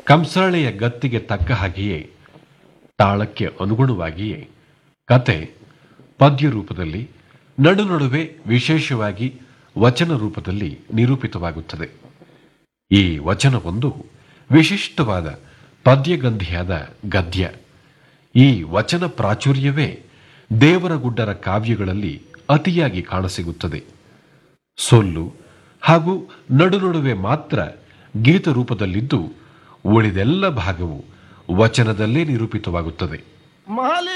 ಕಂಸಾಳೆಯ ಗತ್ತಿಗೆ ತಕ್ಕ ಹಾಗೆಯೇ ತಾಳಕ್ಕೆ ಅನುಗುಣವಾಗಿಯೇ ಕತೆ ಪದ್ಯ ರೂಪದಲ್ಲಿ ನಡು ನಡುವೆ ವಿಶೇಷವಾಗಿ ವಚನ ರೂಪದಲ್ಲಿ ನಿರೂಪಿತವಾಗುತ್ತದೆ ಈ ವಚನವೊಂದು ವಿಶಿಷ್ಟವಾದ ಪದ್ಯಗಂಧಿಯಾದ ಗದ್ಯ ಈ ವಚನ ಪ್ರಾಚುರ್ಯವೇ ದೇವರಗುಡ್ಡರ ಕಾವ್ಯಗಳಲ್ಲಿ ಅತಿಯಾಗಿ ಕಾಣಸಿಗುತ್ತದೆ ಸೊಲ್ಲು ಹಾಗೂ ನಡು ನಡುವೆ ಮಾತ್ರ ಗೀತ ರೂಪದಲ್ಲಿದ್ದು ಉಳಿದೆಲ್ಲ ಭಾಗವು ವಚನದಲ್ಲೇ ನಿರೂಪಿತವಾಗುತ್ತದೆ ಮಾಲಿ